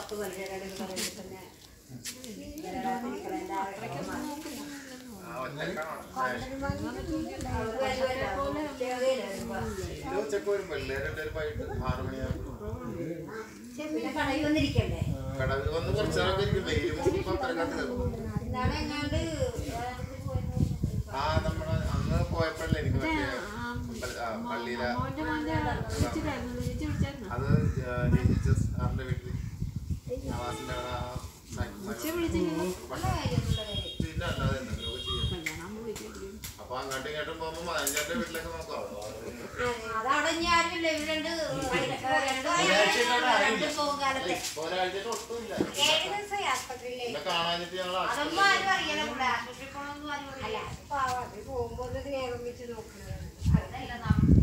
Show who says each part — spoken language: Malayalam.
Speaker 1: പുറത്ത് വലിയ പറയുമ്പോൾ തന്നെ വരാതിരിക്കണതിന്റെ ആഗ്രഹം മാറി.
Speaker 2: ആ ഒറ്റക്കാണോ
Speaker 1: അവര് വരുമല്ലോ. ചെറിയ വരുമ്പോ.
Speaker 2: ഇത് ഉച്ചക്ക് വരും പിള്ളേരുടെ ഒരു വൈകിട്ട് ആറ് മണിയാകുമ്പോൾ
Speaker 1: പിന്നെ കടയിൽ വന്നിരിക്കണ്ടേ
Speaker 2: കടവിൽ വന്ന് കുറച്ച് നേരമൊക്കെ ഇരിക്കും വെയിൽ മുമ്പ് പത്രക്കാത്ത
Speaker 1: ഇന്നാളെ എങ്ങാണ്ട്
Speaker 2: ആ നമ്മള് അന്ന് പോയപ്പോഴല്ലേ എനിക്ക് മറ്റേ അമ്പല- ആ, പള്ളിയിലെ അത് ജയിച്ച സാറിന്റെ വീട്ടിൽ നവാസിന്റെ അവിടെ ആ സൈ- പിന്നെ അല്ലാതെ എന്തെങ്കിലുമൊക്കെ ചെയ്യും അപ്പൊ അങ്ങോട്ടും ഇങ്ങോട്ടും പോകുമ്പോ മലഞ്ചേട്ടന്റെ വീട്ടിലൊക്കെ നോക്കാം
Speaker 1: അതവിടെ ഇനി ആരുമില്ല ഇവര് രണ്ട് രണ്ട് രണ്ട് പോകും കാലത്തെ
Speaker 2: ഇപ്പൊ ഒരാഴ്ചയായിട്ട് ഒട്ടുമില്ല
Speaker 1: ഏഴ് ദിവസമായി ആസ്പത്രിയിലേ
Speaker 2: എന്നെ കാണാനിട്ട് ഞങ്ങൾ
Speaker 1: അതൊന്നും ആരും അറിയില്ല ഇവിടെ ആശുപത്രി പോകണമെന്നും ആരും അറിയില്ല
Speaker 3: പാവം അത് പോകുമ്പോൾ നേരം വെച്ച് നോക്കുന്നത്
Speaker 1: അതല്ല നമ്മ